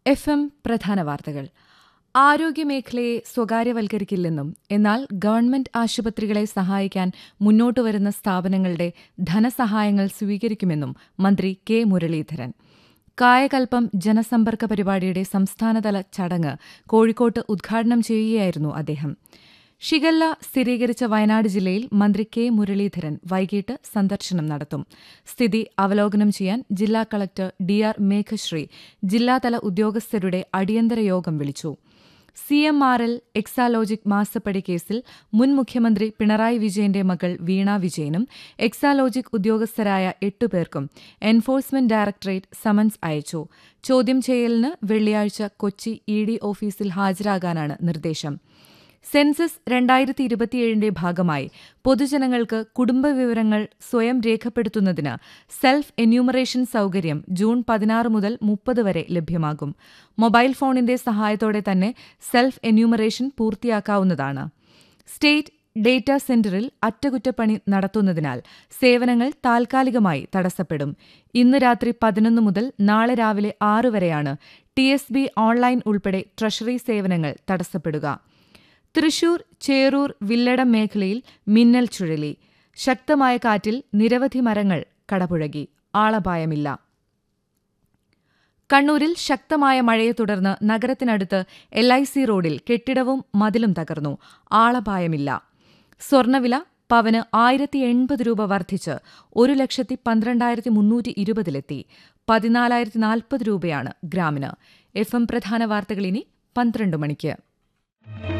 F M പ്രധാന വാർത്തകൾ ആരോഗ്യമേഖലയെ സ്വകാര്യവൽക്കരിക്കില്ലെന്നും എന്നാൽ ഗവൺമെന്റ് ആശുപത്രികളെ സഹായിക്കാൻ മുന്നോട്ടുവരുന്ന സ്ഥാപനങ്ങളുടെ ധനസഹായങ്ങൾ സ്വീകരിക്കുമെന്നും മന്ത്രി കെ മുരളീധരൻ കായകൽപ്പം ജനസമ്പർക്ക പരിപാടിയുടെ സംസ്ഥാനതല ചടങ്ങ് കോഴിക്കോട്ട് ഉദ്ഘാടനം ചെയ്യുകയായിരുന്നു അദ്ദേഹം ഷിഗല്ല സ്ഥിരീകരിച്ച വയനാട് ജില്ലയിൽ മന്ത്രി കെ മുരളീധരൻ വൈകിട്ട് സന്ദർശനം നടത്തും സ്ഥിതി അവലോകനം ചെയ്യാൻ ജില്ലാ കളക്ടർ ഡി ആർ മേഘശ്രീ ജില്ലാതല ഉദ്യോഗസ്ഥരുടെ അടിയന്തര യോഗം വിളിച്ചു C M R L Exalogic മാസപ്പടി കേസിൽ മുൻ മുഖ്യമന്ത്രി പിണറായി വിജയന്റെ മകൾ വീണ വിജയനും എക്സാലോജിക് ഉദ്യോഗസ്ഥരായ എട്ടുപേർക്കും എൻഫോഴ്സ്മെന്റ് ഡയറക്ടറേറ്റ് സമൻസ് അയച്ചു ചോദ്യം ചെയ്യലിന് വെള്ളിയാഴ്ച കൊച്ചി ഇ ഡി ഓഫീസിൽ ഹാജരാകാനാണ് നിർദ്ദേശം സെൻസസ് രണ്ടായിരത്തി ഇരുപത്തിയേഴിന്റെ ഭാഗമായി പൊതുജനങ്ങൾക്ക് കുടുംബവിവരങ്ങൾ സ്വയം രേഖപ്പെടുത്തുന്നതിന് സെൽഫ് എന്യൂമറേഷൻ സൌകര്യം ജൂൺ പതിനാറ് മുതൽ മുപ്പത് വരെ ലഭ്യമാകും മൊബൈൽ ഫോണിന്റെ സഹായത്തോടെ തന്നെ സെൽഫ് എന്യൂമറേഷൻ പൂർത്തിയാക്കാവുന്നതാണ് സ്റ്റേറ്റ് ഡേറ്റാ സെന്ററിൽ അറ്റകുറ്റപ്പണി നടത്തുന്നതിനാൽ സേവനങ്ങൾ താൽക്കാലികമായി തടസ്സപ്പെടും ഇന്ന് രാത്രി പതിനൊന്ന് മുതൽ നാളെ രാവിലെ ആറ് വരെയാണ് ടി എസ് ബി ഓൺലൈൻ ഉൾപ്പെടെ ട്രഷറി സേവനങ്ങൾ തടസ്സപ്പെടുക തൃശൂർ ചേറൂർ വില്ലടം മേഖലയിൽ മിന്നൽ ചുഴലി ശക്തമായ കാറ്റിൽ നിരവധി മരങ്ങൾ കടപുഴകി ആളപായമില്ല കണ്ണൂരിൽ ശക്തമായ മഴയെ തുടർന്ന് നഗരത്തിനടുത്ത് എൽ ഐ സി റോഡിൽ കെട്ടിടവും മതിലും തകർന്നു ആളപായമില്ല സ്വർണവില പവന് ആയിരത്തി എൺപത് രൂപ വർദ്ധിച്ച് ഒരു ലക്ഷത്തി പന്ത്രണ്ടായിരത്തി മുന്നൂറ്റി ഇരുപതിലെത്തി പതിനാലായിരത്തി നാൽപ്പത് രൂപയാണ് ഗ്രാമിന് എഫ് എം പ്രധാന വാർത്തകൾ ഇനി പന്ത്രണ്ട് മണിക്ക്